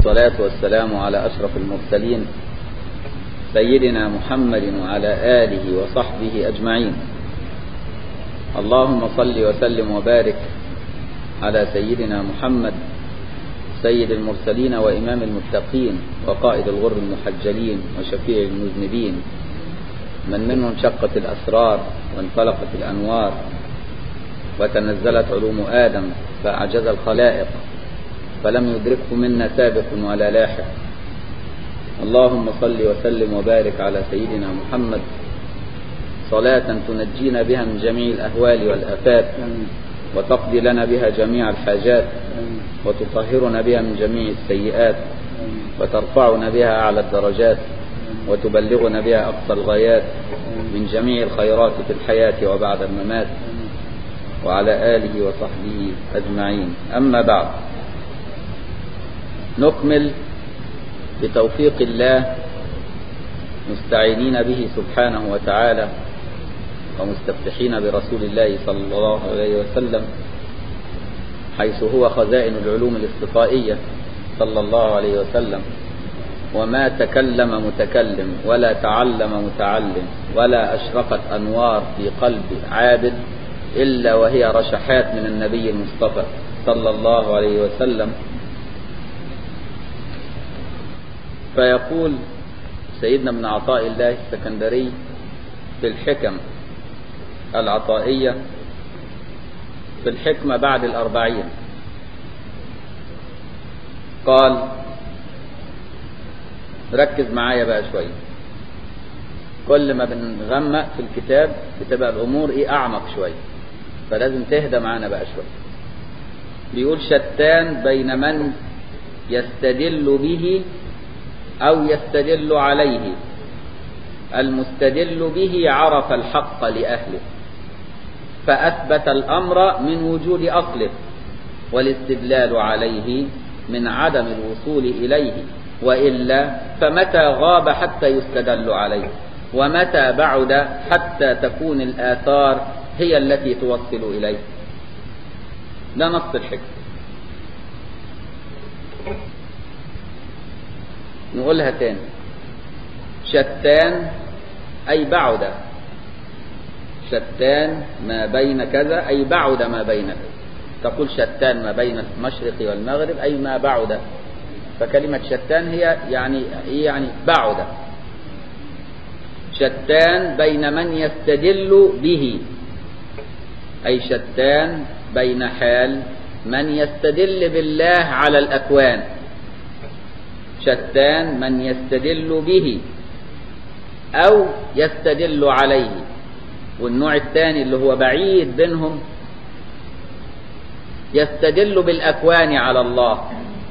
والصلاة والسلام على أشرف المرسلين سيدنا محمد وعلى آله وصحبه أجمعين اللهم صل وسلم وبارك على سيدنا محمد سيد المرسلين وإمام المتقين وقائد الغر المحجلين وشفيع المذنبين من منهم شقت الأسرار وانفلقت الأنوار وتنزلت علوم آدم فأعجز الخلائق فلم يدركه منا سابق ولا لاحق اللهم صل وسلم وبارك على سيدنا محمد صلاة تنجينا بها من جميع الأهوال والآفات وتقضي لنا بها جميع الحاجات وتطهرنا بها من جميع السيئات وترفعنا بها أعلى الدرجات وتبلغنا بها أقصى الغايات من جميع الخيرات في الحياة وبعد الممات وعلى آله وصحبه أجمعين أما بعد نكمل بتوفيق الله مستعينين به سبحانه وتعالى ومستفتحين برسول الله صلى الله عليه وسلم حيث هو خزائن العلوم الاستقائية صلى الله عليه وسلم وما تكلم متكلم ولا تعلم متعلم ولا أشرقت أنوار في قلب عابد إلا وهي رشحات من النبي المصطفى صلى الله عليه وسلم فيقول سيدنا ابن عطاء الله السكندري في الحكم العطائية في الحكمة بعد الأربعين قال ركز معايا بقى شوية كل ما بنغمق في الكتاب بتبقى الأمور إيه أعمق شوية فلازم تهدى معانا بقى شوية بيقول شتان بين من يستدل به أو يستدل عليه المستدل به عرف الحق لأهله فأثبت الأمر من وجود أصله والاستدلال عليه من عدم الوصول إليه وإلا فمتى غاب حتى يستدل عليه ومتى بعد حتى تكون الآثار هي التي توصل إليه ده نص الحكم نقولها تاني شتان أي بعد شتان ما بين كذا أي بعد ما بين كذا تقول شتان ما بين المشرق والمغرب أي ما بعد فكلمة شتان هي يعني هي يعني بعد شتان بين من يستدل به أي شتان بين حال من يستدل بالله على الأكوان شتان من يستدل به أو يستدل عليه والنوع الثاني اللي هو بعيد بينهم يستدل بالأكوان على الله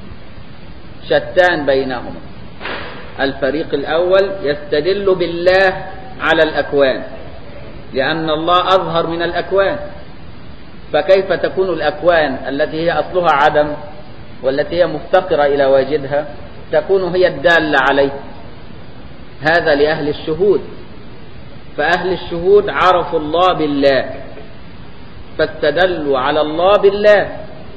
شتان بينهما الفريق الأول يستدل بالله على الأكوان لأن الله أظهر من الأكوان فكيف تكون الأكوان التي هي أصلها عدم والتي هي مفتقرة إلى واجدها تكون هي الدالة عليه هذا لأهل الشهود فأهل الشهود عرفوا الله بالله فاستدلوا على الله بالله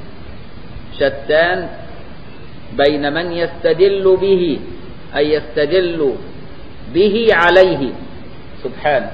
شتان بين من يستدل به أي يستدل به عليه سبحانه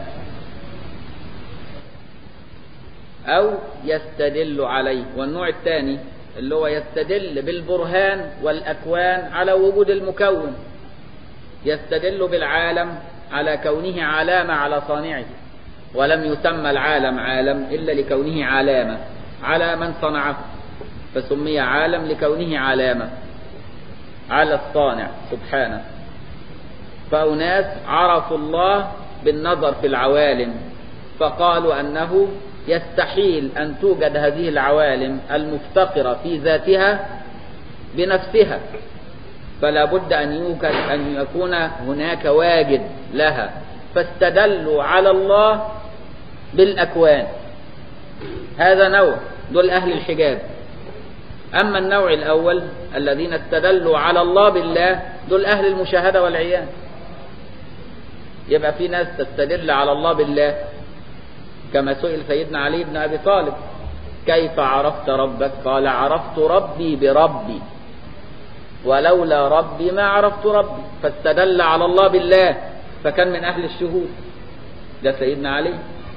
أو يستدل عليه والنوع الثاني اللي هو يستدل بالبرهان والأكوان على وجود المكون يستدل بالعالم على كونه علامة على صانعه ولم يسمى العالم عالم إلا لكونه علامة على من صنعه فسمي عالم لكونه علامة على الصانع سبحانه فأناس عرفوا الله بالنظر في العوالم فقالوا أنه يستحيل أن توجد هذه العوالم المفتقرة في ذاتها بنفسها فلا بد أن يوجد أن يكون هناك واجد لها فاستدلوا على الله بالأكوان هذا نوع دول أهل الحجاب أما النوع الأول الذين استدلوا على الله بالله دول أهل المشاهدة والعيان يبقى في ناس تستدل على الله بالله كما سئل سيدنا علي بن أبي طالب كيف عرفت ربك قال عرفت ربي بربي ولولا ربي ما عرفت ربي فاستدل على الله بالله فكان من أهل الشهود ده سيدنا علي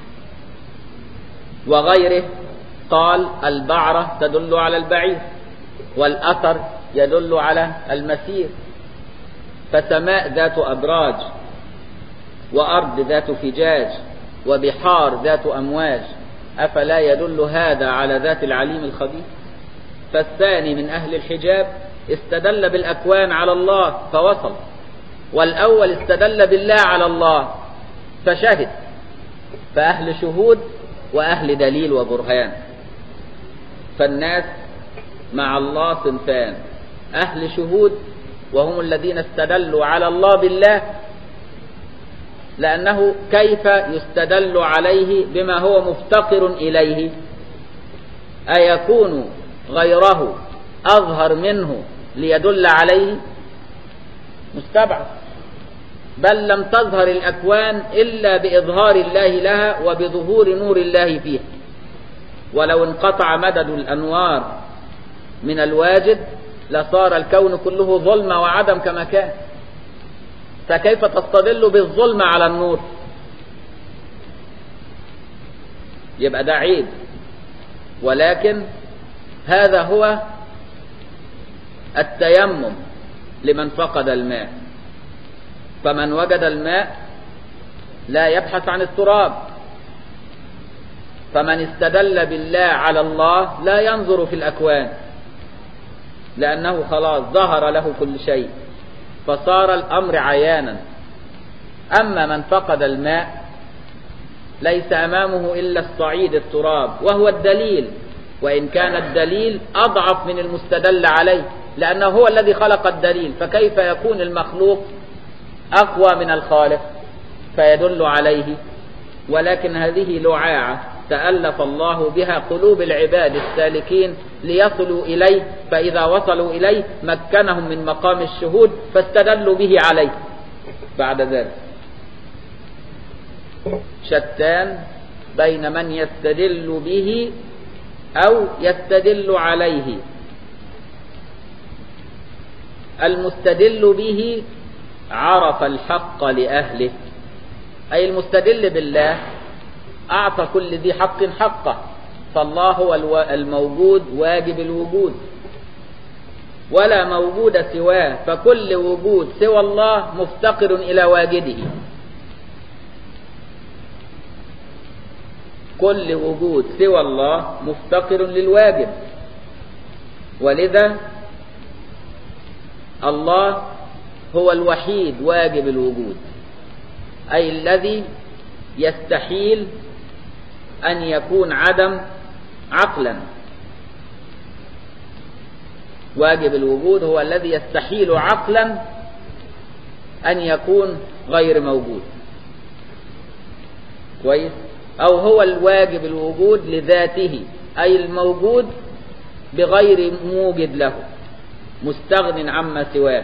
وغيره قال البعرة تدل على البعير والأثر يدل على المسير فسماء ذات أبراج وأرض ذات فجاج وبحار ذات أمواج أفلا يدل هذا على ذات العليم الخبير فالثاني من أهل الحجاب استدل بالأكوان على الله فوصل والأول استدل بالله على الله فشهد فأهل شهود وأهل دليل وبرهان فالناس مع الله صنفان أهل شهود وهم الذين استدلوا على الله بالله لأنه كيف يستدل عليه بما هو مفتقر إليه أيكون غيره أظهر منه ليدل عليه مستبعد بل لم تظهر الأكوان إلا بإظهار الله لها وبظهور نور الله فيها ولو انقطع مدد الأنوار من الواجد لصار الكون كله ظلم وعدم كما كان فكيف تستدل بالظلم على النور يبقى ده عيب ولكن هذا هو التيمم لمن فقد الماء فمن وجد الماء لا يبحث عن التراب فمن استدل بالله على الله لا ينظر في الأكوان لأنه خلاص ظهر له كل شيء فصار الأمر عيانا أما من فقد الماء ليس أمامه إلا الصعيد التراب وهو الدليل وإن كان الدليل أضعف من المستدل عليه لأنه هو الذي خلق الدليل فكيف يكون المخلوق أقوى من الخالق فيدل عليه ولكن هذه لعاعة تألف الله بها قلوب العباد السالكين ليصلوا إليه فإذا وصلوا إليه مكنهم من مقام الشهود فاستدلوا به عليه بعد ذلك شتان بين من يستدل به أو يستدل عليه المستدل به عرف الحق لأهله أي المستدل بالله أعطى كل ذي حق حقه فالله هو الموجود واجب الوجود ولا موجود سواه فكل وجود سوى الله مفتقر إلى واجده كل وجود سوى الله مفتقر للواجب ولذا الله هو الوحيد واجب الوجود أي الذي يستحيل أن يكون عدم عقلا واجب الوجود هو الذي يستحيل عقلا أن يكون غير موجود كويس أو هو الواجب الوجود لذاته أي الموجود بغير موجد له مستغن عما سواه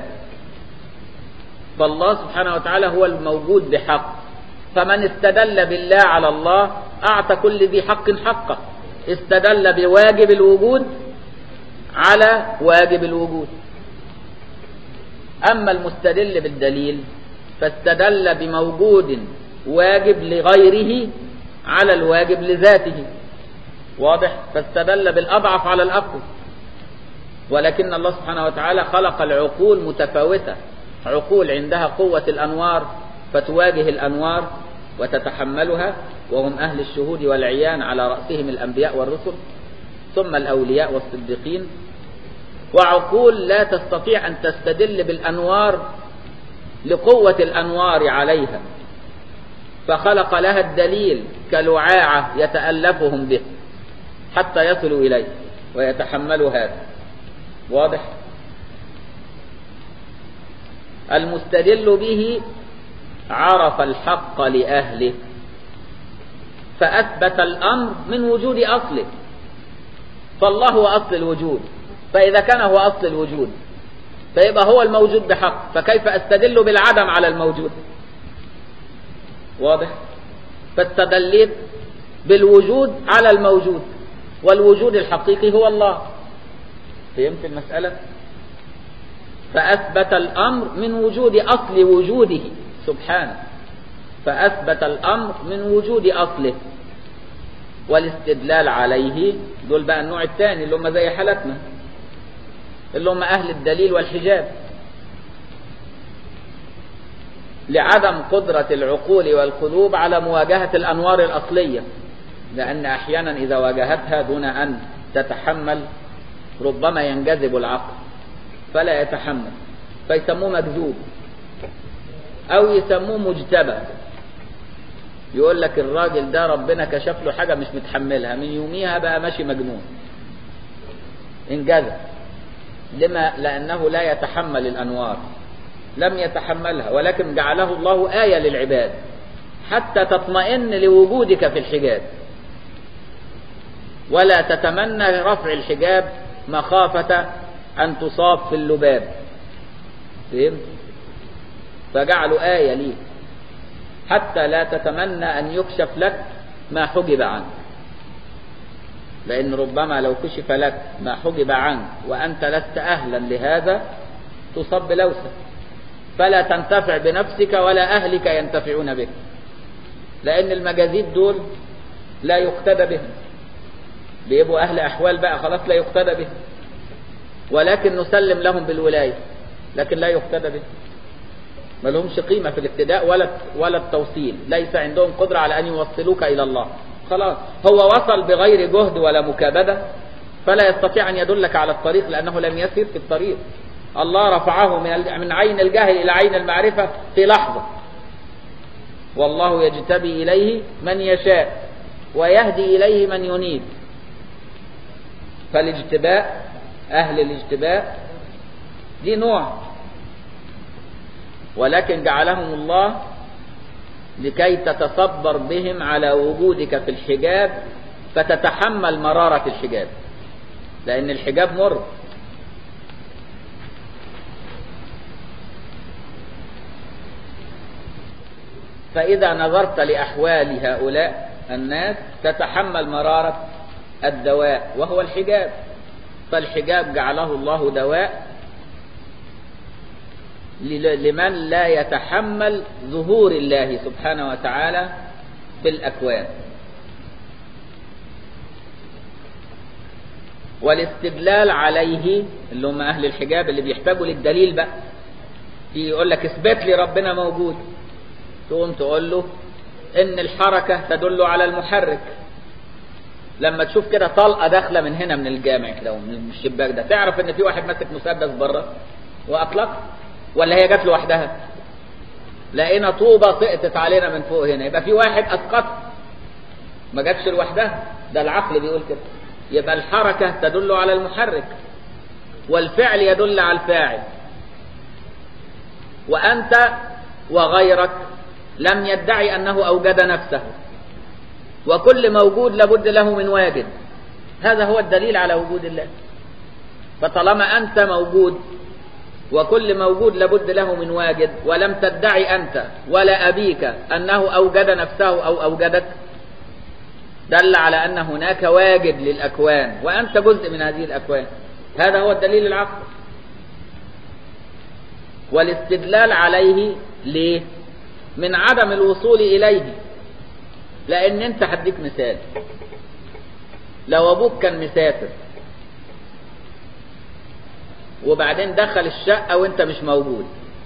فالله سبحانه وتعالى هو الموجود بحق فمن استدل بالله على الله أعطى كل ذي حق حقه استدل بواجب الوجود على واجب الوجود أما المستدل بالدليل فاستدل بموجود واجب لغيره على الواجب لذاته واضح فاستدل بالأضعف على الأقوى ولكن الله سبحانه وتعالى خلق العقول متفاوتة عقول عندها قوة الأنوار فتواجه الأنوار وتتحملها وهم أهل الشهود والعيان على رأسهم الأنبياء والرسل ثم الأولياء والصديقين وعقول لا تستطيع أن تستدل بالأنوار لقوة الأنوار عليها فخلق لها الدليل كلعاعة يتألفهم به حتى يصلوا إليه ويتحملوا هذا واضح المستدل به عرف الحق لأهله فأثبت الأمر من وجود أصله فالله هو أصل الوجود فإذا كان هو أصل الوجود فيبقى هو الموجود بحق فكيف أستدل بالعدم على الموجود واضح فاستدليت بالوجود على الموجود والوجود الحقيقي هو الله فهمت المسألة فأثبت الأمر من وجود أصل وجوده سبحانه فأثبت الأمر من وجود أصله والاستدلال عليه دول بقى النوع الثاني اللي هم زي حالتنا اللي هم أهل الدليل والحجاب لعدم قدرة العقول والقلوب على مواجهة الأنوار الأصلية لأن أحيانا إذا واجهتها دون أن تتحمل ربما ينجذب العقل فلا يتحمل فيسموه مكذوب أو يسموه مجتبى يقول لك الراجل ده ربنا كشف له حاجة مش متحملها من يوميها بقى ماشي مجنون انجذب لما لأنه لا يتحمل الأنوار لم يتحملها ولكن جعله الله آية للعباد حتى تطمئن لوجودك في الحجاب ولا تتمنى رفع الحجاب مخافة أن تصاب في اللباب فهمت؟ فجعلوا آية ليك حتى لا تتمنى أن يكشف لك ما حجب عنك لأن ربما لو كشف لك ما حجب عنك وأنت لست أهلا لهذا تصاب بلوسة فلا تنتفع بنفسك ولا أهلك ينتفعون بك لأن المجازيد دول لا يقتدى بهم بيبقوا أهل أحوال بقى خلاص لا يقتدى بهم ولكن نسلم لهم بالولاية لكن لا يقتدى بهم ما لهمش قيمة في الابتداء ولا ولا التوصيل ليس عندهم قدرة على أن يوصلوك إلى الله خلاص هو وصل بغير جهد ولا مكابدة فلا يستطيع أن يدلك على الطريق لأنه لم يسير في الطريق الله رفعه من من عين الجهل إلى عين المعرفة في لحظة والله يجتبي إليه من يشاء ويهدي إليه من ينيب فالاجتباء أهل الاجتباء دي نوع ولكن جعلهم الله لكي تتصبر بهم على وجودك في الحجاب فتتحمل مرارة الحجاب لأن الحجاب مر فإذا نظرت لأحوال هؤلاء الناس تتحمل مرارة الدواء وهو الحجاب فالحجاب جعله الله دواء لمن لا يتحمل ظهور الله سبحانه وتعالى في الأكوان والاستدلال عليه اللي هم أهل الحجاب اللي بيحتاجوا للدليل بقى يقول لك اثبت لي ربنا موجود تقوم تقول له ان الحركة تدل على المحرك لما تشوف كده طلقة داخلة من هنا من الجامع كده ومن الشباك ده تعرف ان في واحد ماسك مسدس بره واطلق ولا هي جت لوحدها لقينا طوبة سقطت علينا من فوق هنا يبقى في واحد اسقط ما جاتش لوحدها ده العقل بيقول كده يبقى الحركة تدل على المحرك والفعل يدل على الفاعل وأنت وغيرك لم يدعي أنه أوجد نفسه وكل موجود لابد له من واجد هذا هو الدليل على وجود الله فطالما أنت موجود وكل موجود لابد له من واجد ولم تدعي أنت ولا أبيك أنه أوجد نفسه أو أوجدك دل على أن هناك واجد للأكوان وأنت جزء من هذه الأكوان هذا هو الدليل العقلي والاستدلال عليه ليه من عدم الوصول إليه لأن أنت هديك مثال لو أبوك كان مسافر وبعدين دخل الشقة وأنت مش موجود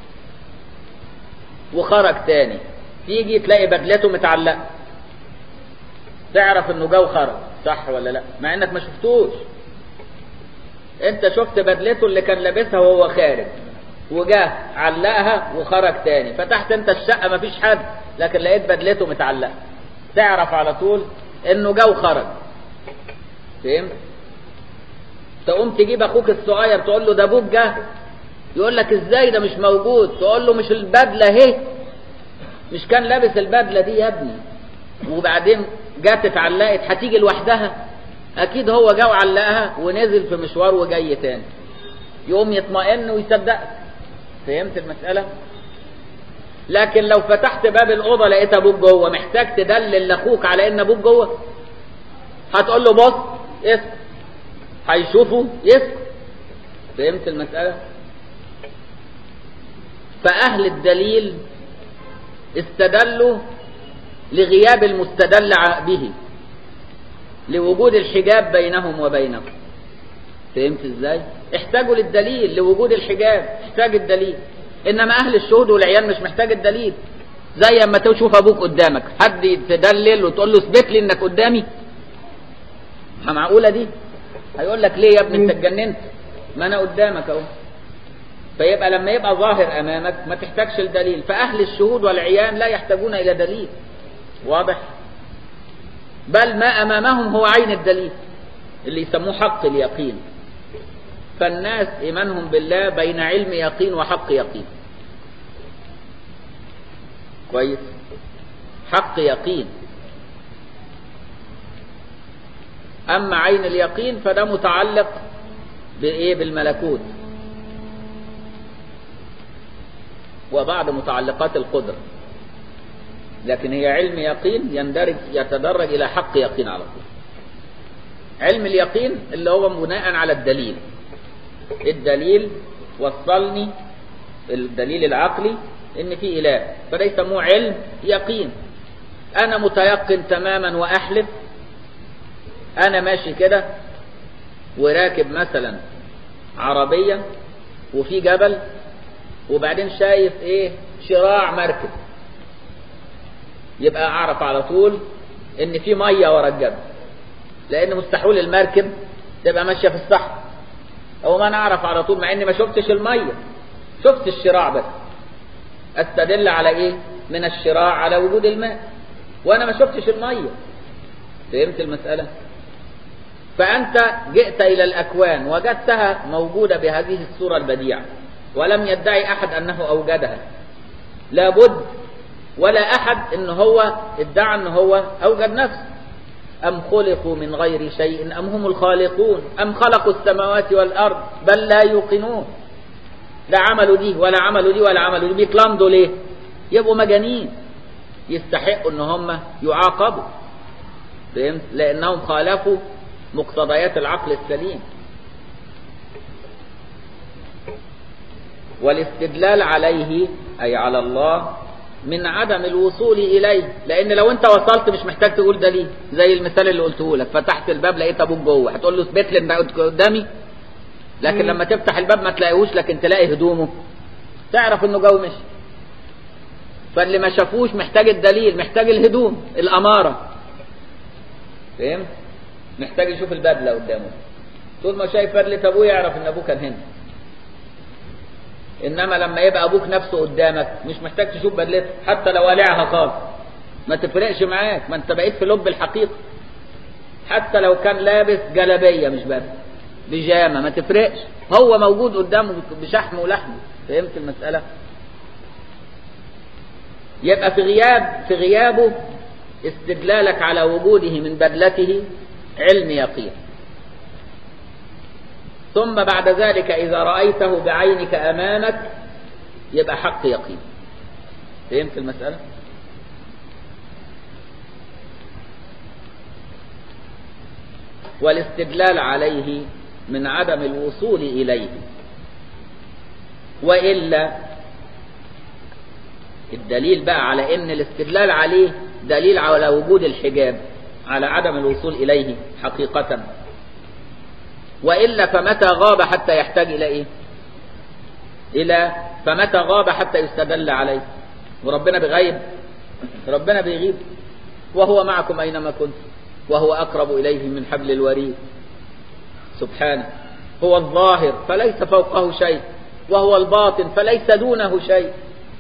وخرج تاني تيجي تلاقي بدلته متعلقة تعرف انه جو خرج صح ولا لا مع انك ما شفتوش انت شفت بدلته اللي كان لابسها وهو خارج وجاه علقها وخرج تاني فتحت انت الشقة ما فيش حد لكن لقيت بدلته متعلقة تعرف على طول انه جو خرج فهمت تقوم تجيب اخوك الصغير تقول له ده ابوك جه يقول لك ازاي ده مش موجود تقول له مش البدله اهي مش كان لابس البدله دي يا ابني وبعدين جت اتعلقت هتيجي لوحدها اكيد هو جه وعلقها ونزل في مشوار وجاي تاني يقوم يطمئن ويصدقك فهمت المسألة لكن لو فتحت باب الأوضة لقيت أبوك جوه محتاج تدلل لأخوك على إن أبوك جوه هتقول له بص اسكت هيشوفه يسكت فهمت المسألة فأهل الدليل استدلوا لغياب المستدل به لوجود الحجاب بينهم وبينه فهمت ازاي احتاجوا للدليل لوجود الحجاب احتاج الدليل انما اهل الشهود والعيان مش محتاج الدليل زي اما تشوف ابوك قدامك حد يتدلل وتقول له اثبت لي انك قدامي معقوله دي هيقول لك ليه يا ابني انت اتجننت ما انا قدامك اهو فيبقى لما يبقى ظاهر امامك ما تحتاجش الدليل فاهل الشهود والعيان لا يحتاجون الى دليل واضح بل ما امامهم هو عين الدليل اللي يسموه حق اليقين فالناس ايمانهم بالله بين علم يقين وحق يقين كويس حق يقين اما عين اليقين فده متعلق بايه بالملكوت وبعض متعلقات القدره لكن هي علم يقين يندرج يتدرج الى حق يقين على طول علم اليقين اللي هو بناء على الدليل الدليل وصلني الدليل العقلي ان في اله فده يسموه علم يقين انا متيقن تماما واحلف انا ماشي كده وراكب مثلا عربية وفي جبل وبعدين شايف ايه شراع مركب يبقى اعرف على طول ان في ميه ورا الجبل لان مستحيل المركب تبقى ماشيه في الصحراء او ما انا اعرف على طول مع اني ما شفتش الميه شفت الشراع بس استدل على ايه من الشراع على وجود الماء وانا ما شفتش الميه فهمت المساله فانت جئت الى الاكوان وجدتها موجوده بهذه الصوره البديعه ولم يدعي احد انه اوجدها لابد ولا احد ان هو ادعى ان هو اوجد نفسه ام خلقوا من غير شيء ام هم الخالقون ام خلقوا السماوات والارض بل لا يوقنون لا عملوا دي ولا عملوا دي ولا عملوا دي بيتلمضوا ليه يبقوا مجانين يستحقوا ان هم يعاقبوا فهمت لانهم خالفوا مقتضيات العقل السليم والاستدلال عليه اي على الله من عدم الوصول اليه لان لو انت وصلت مش محتاج تقول دليل زي المثال اللي قلته لك فتحت الباب لقيت ابوك جوه هتقول له اثبت لي انت قدامي لكن لما تفتح الباب ما تلاقيهوش لكن تلاقي هدومه تعرف انه جو مشي فاللي ما شافوش محتاج الدليل محتاج الهدوم الاماره فهمت محتاج يشوف البدله قدامه طول ما شايف بدله ابوه يعرف ان ابوه كان هنا انما لما يبقى ابوك نفسه قدامك مش محتاج تشوف بدلته حتى لو قلعها خالص ما تفرقش معاك ما انت بقيت في لب الحقيقه حتى لو كان لابس جلابيه مش بس بيجامه ما تفرقش هو موجود قدامه بشحمه ولحمه فهمت المساله يبقى في غياب في غيابه استدلالك على وجوده من بدلته علم يقين ثم بعد ذلك إذا رأيته بعينك أمامك يبقى حق يقين فهمت المسألة؟ والاستدلال عليه من عدم الوصول إليه وإلا الدليل بقى على ان الاستدلال عليه دليل على وجود الحجاب على عدم الوصول اليه حقيقة والا فمتى غاب حتى يحتاج الى ايه الى فمتى غاب حتى يستدل عليه وربنا بغيب ربنا بيغيب وهو معكم اينما كنت وهو اقرب اليه من حبل الوريد سبحانه هو الظاهر فليس فوقه شيء وهو الباطن فليس دونه شيء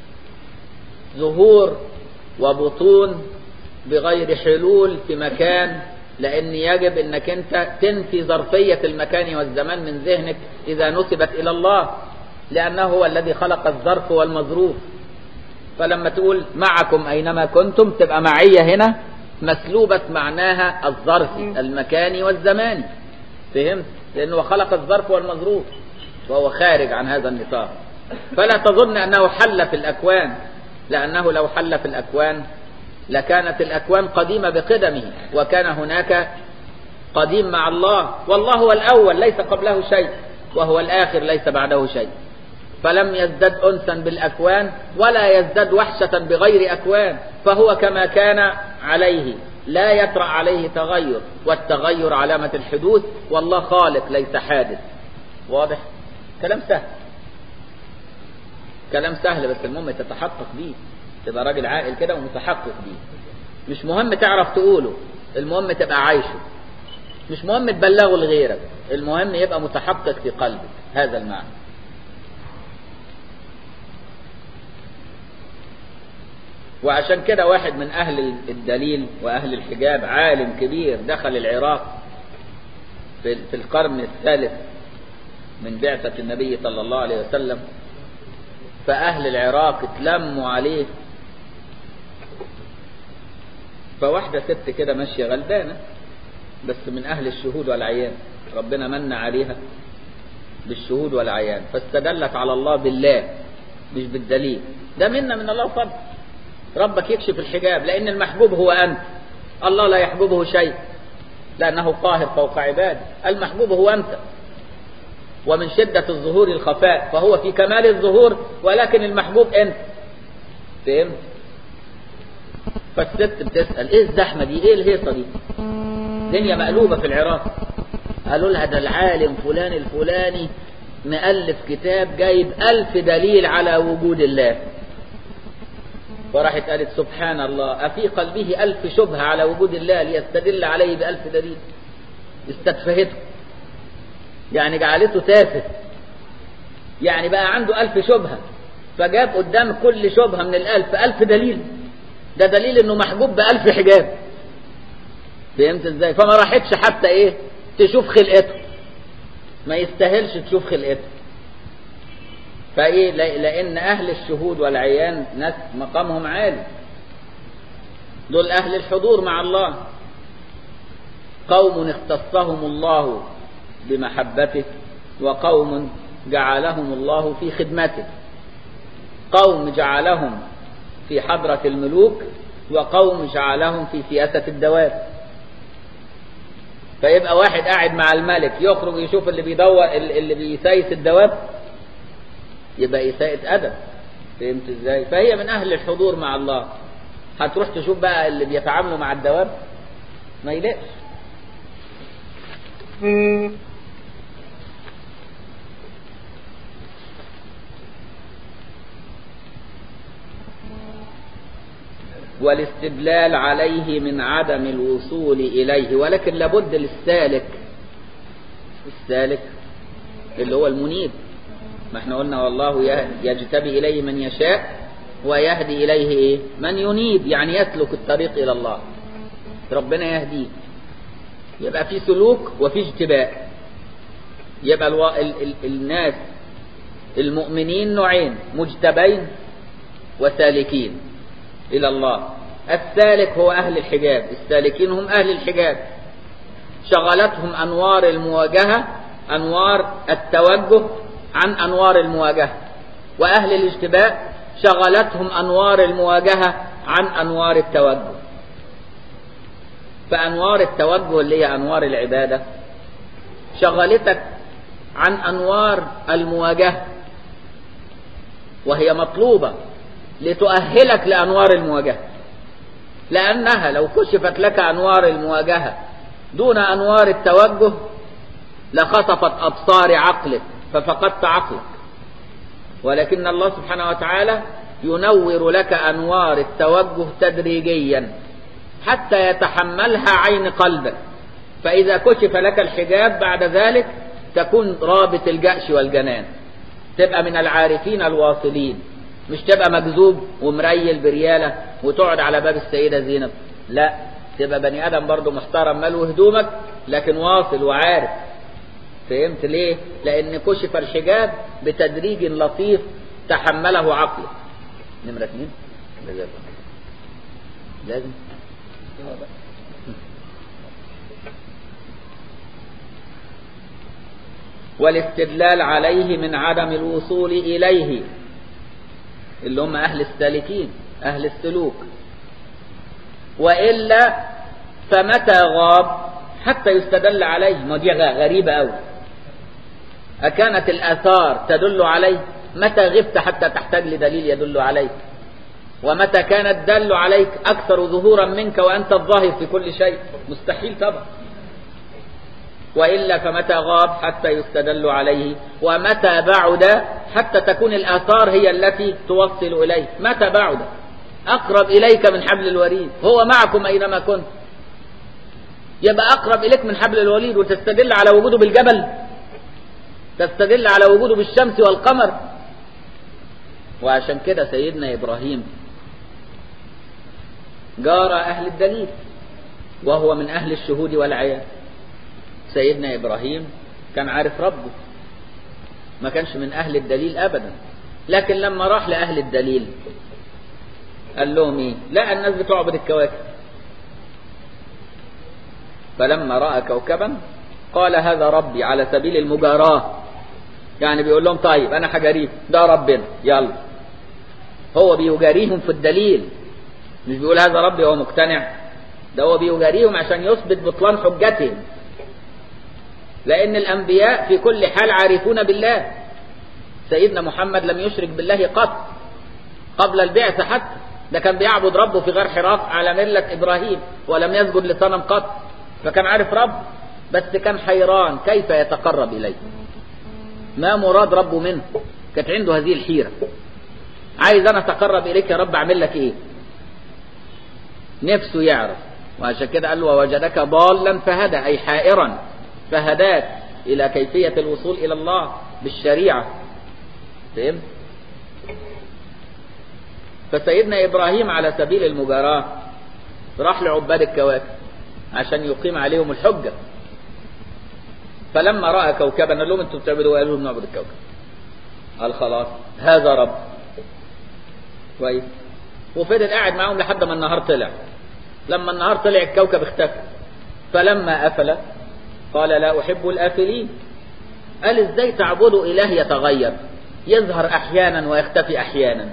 ظهور وبطون بغير حلول في مكان لأن يجب أنك أنت تنفي ظرفية المكان والزمان من ذهنك إذا نسبت إلى الله لأنه هو الذي خلق الظرف والمظروف فلما تقول معكم أينما كنتم تبقى معية هنا مسلوبة معناها الظرفي المكاني والزماني فهمت؟ لأنه خلق الظرف والمظروف وهو خارج عن هذا النطاق فلا تظن أنه حل في الأكوان لأنه لو حل في الأكوان لكانت الأكوان قديمة بقدمه وكان هناك قديم مع الله والله هو الأول ليس قبله شيء وهو الآخر ليس بعده شيء فلم يزدد أنسا بالأكوان ولا يزدد وحشة بغير أكوان فهو كما كان عليه لا يطرأ عليه تغير والتغير علامة الحدوث والله خالق ليس حادث واضح كلام سهل كلام سهل بس المهم تتحقق بيه تبقى راجل عاقل كده ومتحقق بيه مش مهم تعرف تقوله المهم تبقى عايشه مش مهم تبلغه لغيرك المهم يبقى متحقق في قلبك هذا المعنى وعشان كده واحد من أهل الدليل وأهل الحجاب عالم كبير دخل العراق في في القرن الثالث من بعثة النبي صلى الله عليه وسلم فأهل العراق اتلموا عليه فواحدة ست كده ماشية غلبانة بس من أهل الشهود والعيان ربنا من عليها بالشهود والعيان فاستدلت على الله بالله مش بالدليل ده منا من الله فضل ربك يكشف الحجاب لأن المحجوب هو أنت الله لا يحجبه شيء لأنه قاهر فوق عباده المحجوب هو أنت ومن شدة الظهور الخفاء فهو في كمال الظهور ولكن المحجوب أنت فهمت فالست بتسأل ايه الزحمة دي ايه الهيصة دي دنيا مقلوبة في العراق قالوا لها ده العالم فلان الفلاني مؤلف كتاب جايب ألف دليل على وجود الله فراحت قالت سبحان الله أفي قلبه ألف شبهة على وجود الله ليستدل عليه بألف دليل استتفهته يعني جعلته تافه يعني بقى عنده ألف شبهة فجاب قدام كل شبهة من الألف ألف دليل ده دليل انه محجوب بألف حجاب فهمت ازاي فما راحتش حتى ايه تشوف خلقته ما يستاهلش تشوف خلقته فايه لان اهل الشهود والعيان ناس مقامهم عالي دول اهل الحضور مع الله قوم اختصهم الله بمحبته وقوم جعلهم الله في خدمته قوم جعلهم في حضرة الملوك وقوم جعلهم في سياسة الدواب فيبقى واحد قاعد مع الملك يخرج يشوف اللي بيدور اللي بيسايس الدواب يبقى إساءة أدب فهمت ازاي فهي من أهل الحضور مع الله هتروح تشوف بقى اللي بيتعاملوا مع الدواب ما يلاقش والاستدلال عليه من عدم الوصول إليه ولكن لابد للسالك السالك اللي هو المنيب ما احنا قلنا والله يجتبي إليه من يشاء ويهدي إليه إيه؟ من ينيب يعني يسلك الطريق إلى الله ربنا يهديه يبقى في سلوك وفي اجتباء يبقى الو... ال... ال... الناس المؤمنين نوعين مجتبين وسالكين إلى الله السالك هو أهل الحجاب السالكين هم أهل الحجاب شغلتهم أنوار المواجهة أنوار التوجه عن أنوار المواجهة وأهل الاجتباء شغلتهم أنوار المواجهة عن أنوار التوجه فأنوار التوجه اللي هي أنوار العبادة شغلتك عن أنوار المواجهة وهي مطلوبة لتؤهلك لأنوار المواجهة لأنها لو كشفت لك أنوار المواجهة دون أنوار التوجه لخطفت أبصار عقلك ففقدت عقلك ولكن الله سبحانه وتعالى ينور لك أنوار التوجه تدريجيا حتى يتحملها عين قلبك فإذا كشف لك الحجاب بعد ذلك تكون رابط الجأش والجنان تبقى من العارفين الواصلين مش تبقى مجذوب ومريل بريالة وتقعد على باب السيدة زينب لا تبقى بني آدم برضه محترم ملو هدومك لكن واصل وعارف فهمت ليه لأن كشف الحجاب بتدريج لطيف تحمله عقلك نمرة اثنين لازم والاستدلال عليه من عدم الوصول إليه اللي هم أهل السالكين أهل السلوك وإلا فمتى غاب حتى يستدل عليه ما دي غريبة أوي أكانت الآثار تدل عليه متى غبت حتى تحتاج لدليل يدل عليك ومتى كان الدل عليك أكثر ظهورا منك وأنت الظاهر في كل شيء مستحيل طبعا وإلا فمتى غاب حتى يستدل عليه ومتى بعد حتى تكون الآثار هي التي توصل إليه متى بعد أقرب إليك من حبل الوريد هو معكم أينما كنت يبقى أقرب إليك من حبل الوريد وتستدل على وجوده بالجبل تستدل على وجوده بالشمس والقمر وعشان كده سيدنا إبراهيم جار أهل الدليل وهو من أهل الشهود والعيان سيدنا إبراهيم كان عارف ربه ما كانش من أهل الدليل أبدا لكن لما راح لأهل الدليل قال لهم إيه لا الناس بتعبد الكواكب فلما رأى كوكبا قال هذا ربي على سبيل المجاراة يعني بيقول لهم طيب أنا حجاريه ده ربنا يلا هو بيجاريهم في الدليل مش بيقول هذا ربي هو مقتنع ده هو بيجاريهم عشان يثبت بطلان حجتهم لأن الأنبياء في كل حال عارفون بالله سيدنا محمد لم يشرك بالله قط قبل البعثة حتى ده كان بيعبد ربه في غار حراء على ملة إبراهيم ولم يسجد لصنم قط فكان عارف رب بس كان حيران كيف يتقرب إليه ما مراد ربه منه كانت عنده هذه الحيرة عايز أنا أتقرب إليك يا رب أعمل لك إيه نفسه يعرف وعشان كده قال له ووجدك ضالا فهدى أي حائرا فهداك إلى كيفية الوصول إلى الله بالشريعة فهمت؟ فسيدنا إبراهيم على سبيل المجاراة راح لعباد الكواكب عشان يقيم عليهم الحجة فلما رأى كوكبا قال لهم انتوا بتعبدوا قالوا لهم نعبد الكوكب قال خلاص هذا رب كويس وفضل قاعد معاهم لحد ما النهار طلع لما النهار طلع الكوكب اختفى فلما أفل قال لا أحب الآفلين قال ازاي تعبدوا إله يتغير يظهر أحيانا ويختفي أحيانا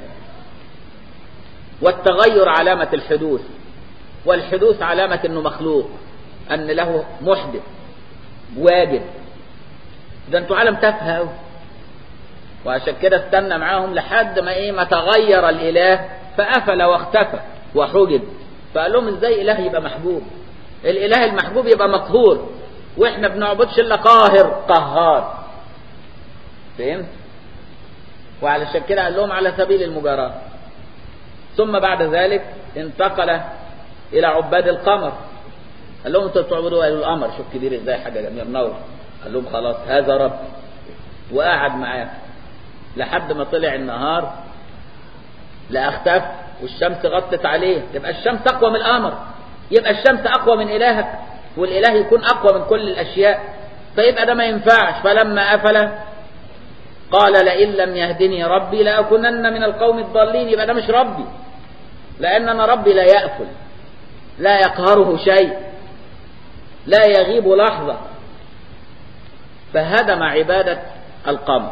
والتغير علامة الحدوث والحدوث علامة أنه مخلوق أن له محدث واجب ده انتوا عالم تافهه قوي وعشان كده استنى معاهم لحد ما ايه ما تغير الاله فقفل واختفى وحجب فقال لهم ازاي اله يبقى محبوب الاله المحبوب يبقى مقهور واحنا بنعبدش الا قاهر قهار فهمت وعلشان كده قال لهم على سبيل المجاراة ثم بعد ذلك انتقل الى عباد القمر قال لهم انتوا بتعبدوا قالوا القمر شوف كبير ازاي حاجه جميله منور قال لهم خلاص هذا رب وقعد معاه لحد ما طلع النهار لا اختف والشمس غطت عليه يبقى الشمس اقوى من القمر يبقى الشمس اقوى من الهك والاله يكون اقوى من كل الاشياء فيبقى ده ما ينفعش فلما افل قال لئن لم يهدني ربي لاكونن من القوم الضالين يبقى ده مش ربي لان انا ربي لا ياكل لا يقهره شيء لا يغيب لحظة فهدم عبادة القمر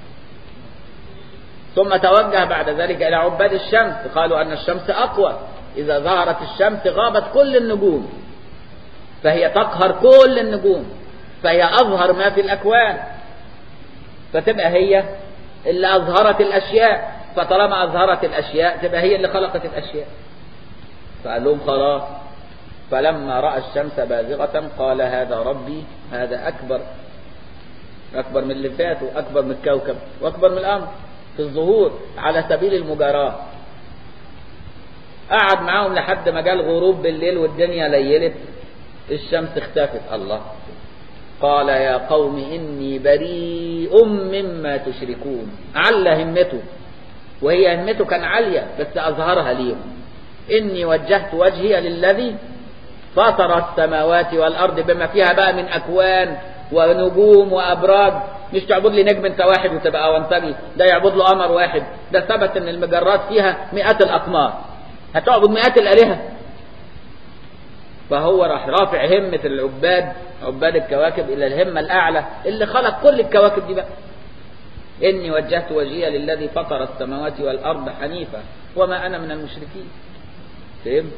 ثم توجه بعد ذلك إلى عباد الشمس قالوا أن الشمس أقوى إذا ظهرت الشمس غابت كل النجوم فهي تقهر كل النجوم فهي أظهر ما في الأكوان فتبقى هي اللي أظهرت الأشياء فطالما أظهرت الأشياء تبقى هي اللي خلقت الأشياء فقال لهم خلاص فلما رأى الشمس بازغة قال هذا ربي هذا أكبر أكبر من اللي فات وأكبر من الكوكب وأكبر من الأمر في الظهور على سبيل المجاراة قعد معاهم لحد ما جاء الغروب بالليل والدنيا ليلت الشمس اختفت الله قال يا قوم إني بريء مما تشركون على همته وهي همته كان عالية بس أظهرها ليهم إني وجهت وجهي للذي فطر السماوات والأرض بما فيها بقى من أكوان ونجوم وأبراج مش تعبد لي نجم انت واحد وتبقى وانتجي ده يعبد له قمر واحد ده ثبت ان المجرات فيها مئات الأقمار هتعبد مئات الآلهة فهو راح رافع همة العباد عباد الكواكب إلى الهمة الأعلى اللي خلق كل الكواكب دي بقى إني وجهت وجهي للذي فطر السماوات والأرض حنيفا وما أنا من المشركين فهمت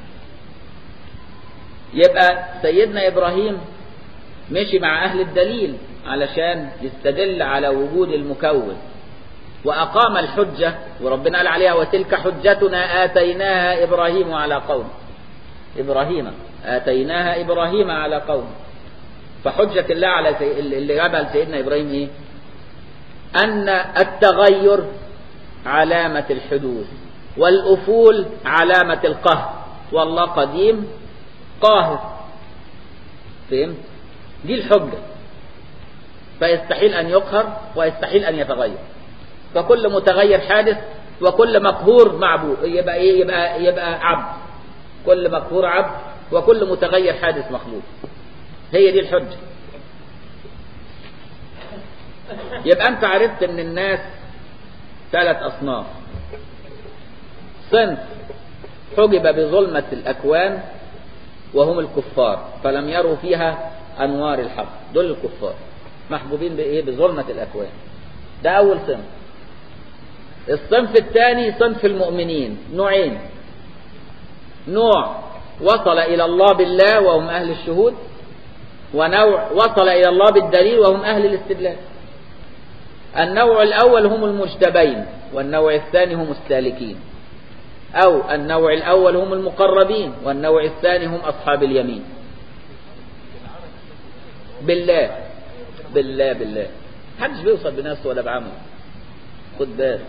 يبقى سيدنا إبراهيم مشي مع أهل الدليل علشان يستدل على وجود المكون وأقام الحجة وربنا قال عليها وتلك حجتنا آتيناها إبراهيم على قوم إبراهيم آتيناها إبراهيم على قوم فحجة الله على سي... اللي جابها لسيدنا إبراهيم إيه؟ أن التغير علامة الحدوث والأفول علامة القهر والله قديم قاهر فهمت؟ دي الحجة فيستحيل أن يقهر ويستحيل أن يتغير فكل متغير حادث وكل مقهور معبود يبقى ايه يبقى يبقى عبد كل مقهور عبد وكل متغير حادث مخلوق هي دي الحجة يبقى انت عرفت ان الناس ثلاث اصناف صنف حجب بظلمة الاكوان وهم الكفار فلم يروا فيها انوار الحق دول الكفار محجوبين بايه بظلمة الاكوان ده اول صنف الصنف الثاني صنف المؤمنين نوعين نوع وصل إلى الله بالله وهم أهل الشهود ونوع وصل إلى الله بالدليل وهم أهل الاستدلال النوع الأول هم المجتبين والنوع الثاني هم السالكين أو النوع الأول هم المقربين والنوع الثاني هم أصحاب اليمين بالله بالله بالله محدش بيوصل بنفسه ولا بعمله خد بالك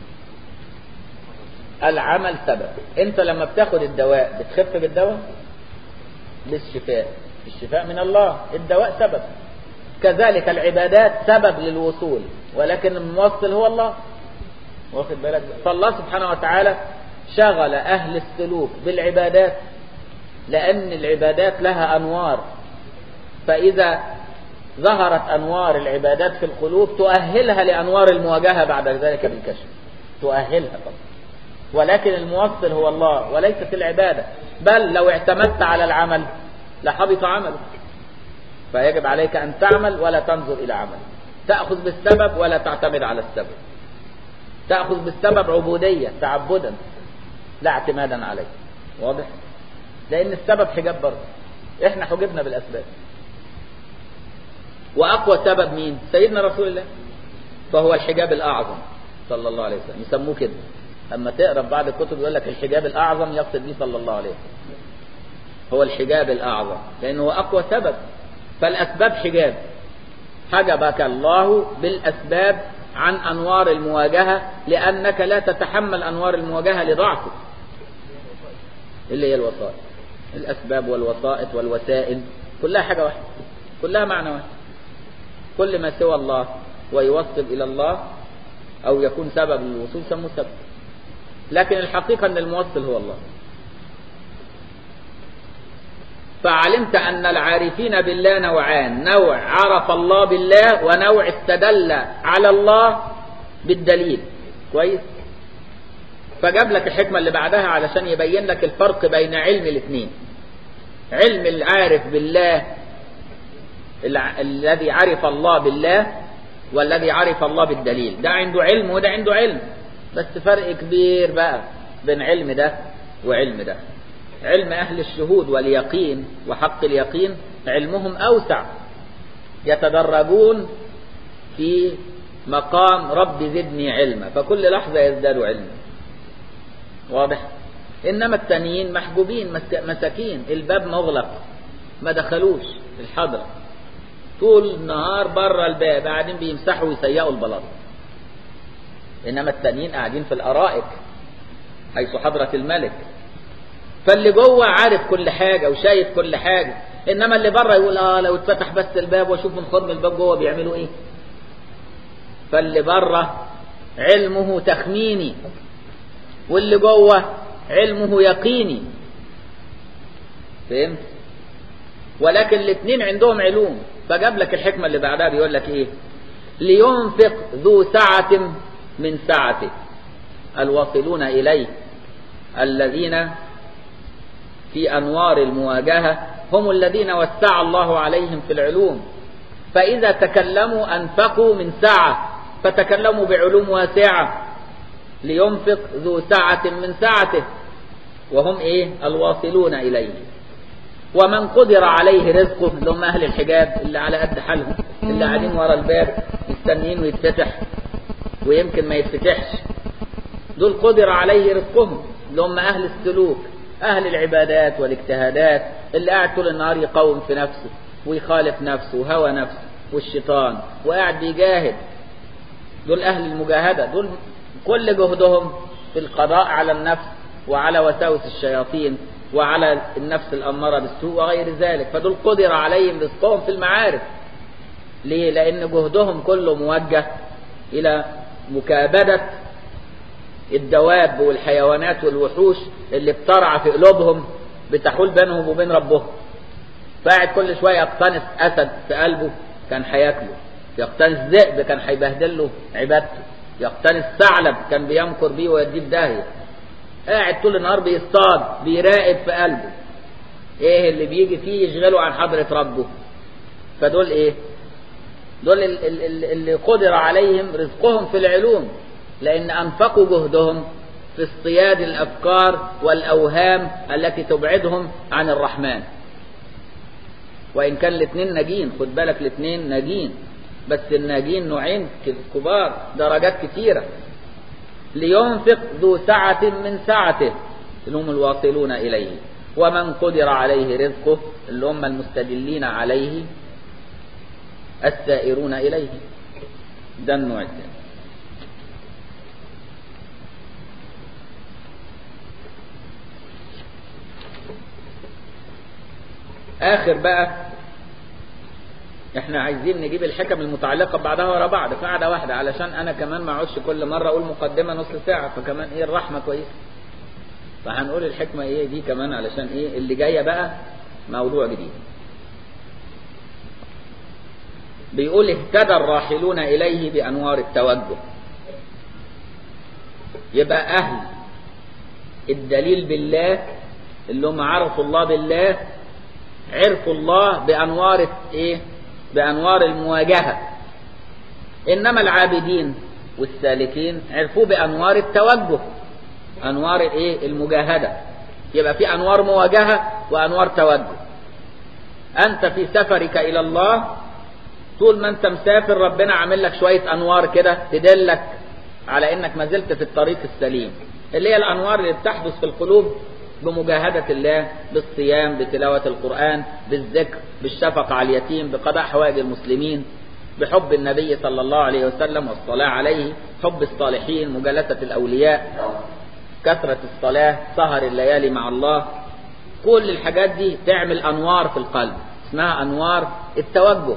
العمل سبب انت لما بتاخد الدواء بتخف بالدواء بالشفاء الشفاء من الله الدواء سبب كذلك العبادات سبب للوصول ولكن الموصل هو الله واخد بالك فالله سبحانه وتعالى شغل اهل السلوك بالعبادات لان العبادات لها انوار فاذا ظهرت انوار العبادات في القلوب تؤهلها لانوار المواجهه بعد ذلك بالكشف تؤهلها طبعا ولكن الموصل هو الله وليست العبادة بل لو اعتمدت على العمل لحبط عملك فيجب عليك أن تعمل ولا تنظر إلى عمل تأخذ بالسبب ولا تعتمد على السبب تأخذ بالسبب عبودية تعبدا لا اعتمادا عليه واضح لأن السبب حجاب برضه احنا حجبنا بالأسباب وأقوى سبب مين سيدنا رسول الله فهو الحجاب الأعظم صلى الله عليه وسلم يسموه كده اما تقرا في بعض الكتب يقول لك الحجاب الاعظم يقصد به صلى الله عليه وسلم هو الحجاب الاعظم لانه هو اقوى سبب فالاسباب حجاب حجبك الله بالاسباب عن انوار المواجهه لانك لا تتحمل انوار المواجهه لضعفك اللي هي الوسائط الاسباب والوسائط والوسائل كلها حاجه واحده كلها معنى واحد كل ما سوى الله ويوصل الى الله او يكون سبب للوصول سموه سبب لكن الحقيقة أن الموصل هو الله فعلمت أن العارفين بالله نوعان نوع عرف الله بالله ونوع استدل على الله بالدليل كويس فجاب لك الحكمة اللي بعدها علشان يبين لك الفرق بين علم الاثنين علم العارف بالله الذي عرف الله بالله والذي عرف الله بالدليل ده عنده علم وده عنده علم بس فرق كبير بقى بين علم ده وعلم ده علم أهل الشهود واليقين وحق اليقين علمهم أوسع يتدرجون في مقام رب زدني علما فكل لحظة يزداد علما واضح إنما التانيين محجوبين مساكين الباب مغلق ما دخلوش الحضرة طول النهار بره الباب قاعدين بيمسحوا ويسيقوا البلاط إنما التانيين قاعدين في الأرائك حيث حضرة الملك فاللي جوه عارف كل حاجة وشايف كل حاجة إنما اللي بره يقول آه لو اتفتح بس الباب واشوف من خرم الباب جوه بيعملوا إيه فاللي بره علمه تخميني واللي جوه علمه يقيني فهمت ولكن الاثنين عندهم علوم فجاب لك الحكمة اللي بعدها بيقول لك ايه لينفق ذو سعة من سعته الواصلون إليه الذين في أنوار المواجهة هم الذين وسع الله عليهم في العلوم فإذا تكلموا أنفقوا من سعة فتكلموا بعلوم واسعة لينفق ذو سعة من سعته وهم إيه الواصلون إليه ومن قدر عليه رزقه اللي هم أهل الحجاب اللي على قد حالهم اللي قاعدين ورا الباب مستنيين ويتفتح ويمكن ما يتفتحش دول قدر عليه رزقهم اللي هم أهل السلوك أهل العبادات والاجتهادات اللي قاعد طول النهار يقاوم في نفسه ويخالف نفسه وهوى نفسه والشيطان وقاعد بيجاهد دول أهل المجاهدة دول كل جهدهم في القضاء على النفس وعلى وساوس الشياطين وعلى النفس الأمارة بالسوء وغير ذلك فدول قدر عليهم رزقهم في المعارف ليه؟ لأن جهدهم كله موجه إلى مكابدة الدواب والحيوانات والوحوش اللي بترعى في قلوبهم بتحول بينهم وبين ربهم فقاعد كل شوية يقتنص أسد في قلبه كان هياكله يقتنص ذئب كان هيبهدل له عبادته يقتنص ثعلب كان بيمكر بيه ويديه في داهية قاعد طول النهار بيصطاد بيراقب في قلبه ايه اللي بيجي فيه يشغله عن حضرة ربه فدول ايه دول اللي قدر عليهم رزقهم في العلوم لأن أنفقوا جهدهم في اصطياد الأفكار والأوهام التي تبعدهم عن الرحمن وإن كان الاثنين ناجين خد بالك الاثنين ناجين بس الناجين نوعين كبار درجات كثيرة لينفق ذو سعة من سعته اللي هم الواصلون إليه ومن قدر عليه رزقه اللي هم المستدلين عليه السائرون إليه ده النوع الثاني آخر بقى احنا عايزين نجيب الحكم المتعلقة بعضها ورا بعض قاعدة واحدة علشان أنا كمان ما اقعدش كل مرة أقول مقدمة نص ساعة فكمان إيه الرحمة كويسة فهنقول الحكمة إيه دي كمان علشان إيه اللي جاية بقى موضوع جديد بيقول اهتدى الراحلون إليه بأنوار التوجه يبقى أهل الدليل بالله اللي هم عرفوا الله بالله عرفوا الله بأنوار إيه؟ بأنوار المواجهة إنما العابدين والسالكين عرفوه بأنوار التوجه أنوار إيه؟ المجاهدة يبقى في أنوار مواجهة وأنوار توجه أنت في سفرك إلى الله طول ما أنت مسافر ربنا عامل لك شوية أنوار كده تدلك على إنك ما زلت في الطريق السليم اللي هي الأنوار اللي بتحدث في القلوب بمجاهدة الله بالصيام بتلاوة القرآن بالذكر بالشفقة على اليتيم بقضاء حوائج المسلمين بحب النبي صلى الله عليه وسلم والصلاة عليه حب الصالحين مجالسة الأولياء كثرة الصلاة سهر الليالي مع الله كل الحاجات دي تعمل أنوار في القلب اسمها أنوار التوجه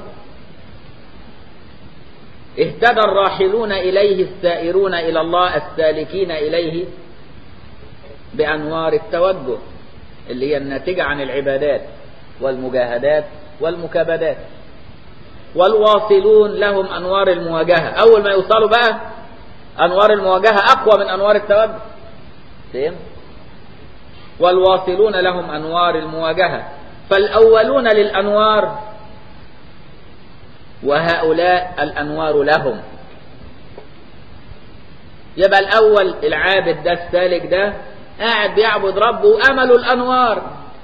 اهتدى الراحلون إليه السائرون إلى الله السالكين إليه بأنوار التوجه اللي هي الناتجة عن العبادات والمجاهدات والمكابدات والواصلون لهم أنوار المواجهة أول ما يوصلوا بقى أنوار المواجهة أقوى من أنوار التوجه فهم؟ والواصلون لهم أنوار المواجهة فالأولون للأنوار وهؤلاء الأنوار لهم يبقى الأول العابد ده السالك ده قاعد بيعبد ربه وأمل الأنوار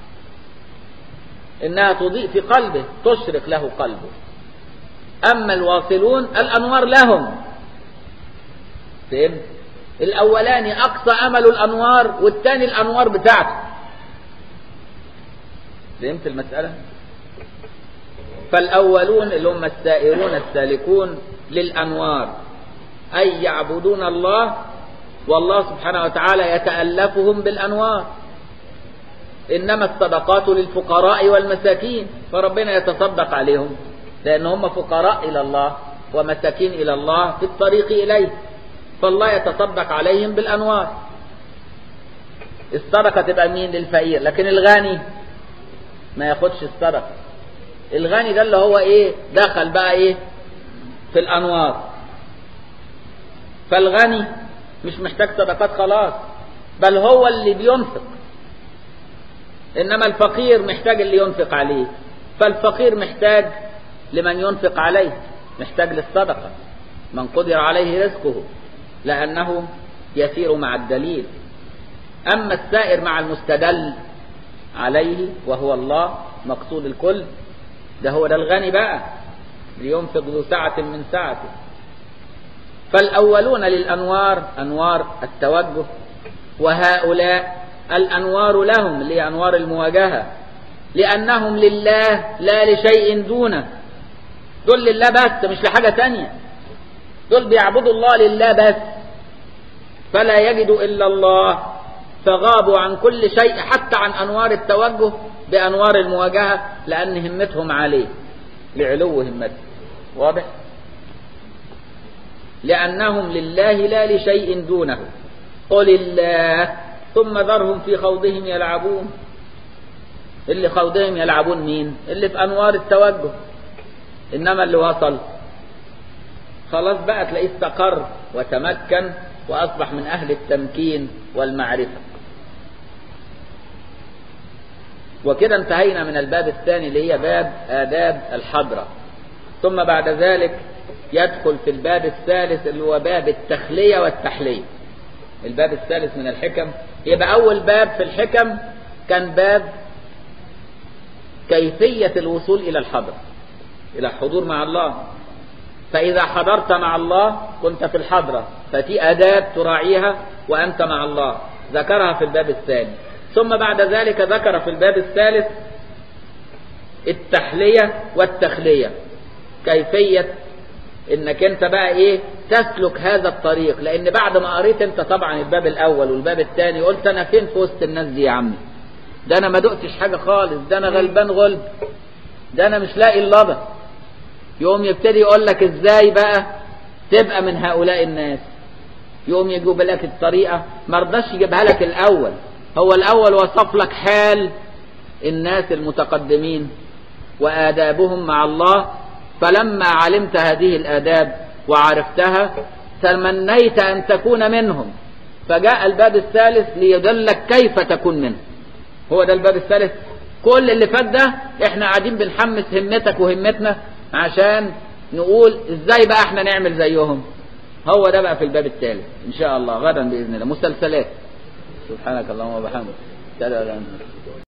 إنها تضيء في قلبه تشرق له قلبه أما الواصلون الأنوار لهم فهمت الأولاني أقصى أمل الأنوار والثاني الأنوار بتاعته فهمت المسألة فالأولون اللي هم السائرون السالكون للأنوار أي يعبدون الله والله سبحانه وتعالى يتألفهم بالأنوار إنما الصدقات للفقراء والمساكين فربنا يتصدق عليهم لأن هم فقراء إلى الله ومساكين إلى الله في الطريق إليه فالله يتصدق عليهم بالأنوار الصدقة تبقى مين للفقير لكن الغني ما ياخدش الصدقة الغني ده اللي هو ايه دخل بقى ايه في الأنوار فالغني مش محتاج صدقات خلاص بل هو اللي بينفق إنما الفقير محتاج اللي ينفق عليه فالفقير محتاج لمن ينفق عليه محتاج للصدقة من قدر عليه رزقه لأنه يسير مع الدليل أما السائر مع المستدل عليه وهو الله مقصود الكل ده هو ده الغني بقى لينفق ذو سعة من سعته فالأولون للأنوار أنوار التوجه وهؤلاء الأنوار لهم اللي هي أنوار المواجهة لأنهم لله لا لشيء دونه دول لله بس مش لحاجة تانية دول بيعبدوا الله لله بس فلا يجدوا إلا الله فغابوا عن كل شيء حتى عن أنوار التوجه بأنوار المواجهة لأن همتهم عليه لعلو همته واضح لأنهم لله لا لشيء دونه قل الله ثم ذرهم في خوضهم يلعبون اللي خوضهم يلعبون مين اللي في أنوار التوجه إنما اللي وصل خلاص بقى تلاقيه استقر وتمكن وأصبح من أهل التمكين والمعرفة وكده انتهينا من الباب الثاني اللي هي باب آداب الحضرة ثم بعد ذلك يدخل في الباب الثالث اللي هو باب التخلية والتحلية الباب الثالث من الحكم يبقى أول باب في الحكم كان باب كيفية الوصول إلى الحضرة إلى الحضور مع الله فإذا حضرت مع الله كنت في الحضرة ففي آداب تراعيها وأنت مع الله ذكرها في الباب الثاني ثم بعد ذلك ذكر في الباب الثالث التحلية والتخلية كيفية انك انت بقى ايه تسلك هذا الطريق لان بعد ما قريت انت طبعا الباب الاول والباب الثاني قلت انا فين في وسط الناس دي يا عمي ده انا ما دقتش حاجة خالص ده انا غلبان غلب ده انا مش لاقي اللبن يقوم يبتدي يقول لك ازاي بقى تبقى من هؤلاء الناس يقوم يجيب لك الطريقة ما رضاش يجيبها لك الاول هو الاول وصف لك حال الناس المتقدمين وآدابهم مع الله فلما علمت هذه الآداب وعرفتها تمنيت أن تكون منهم فجاء الباب الثالث ليدلك كيف تكون منهم هو ده الباب الثالث كل اللي فات ده احنا قاعدين بنحمس همتك وهمتنا عشان نقول ازاي بقى احنا نعمل زيهم هو ده بقى في الباب الثالث ان شاء الله غدا باذن الله مسلسلات سبحانك اللهم وبحمدك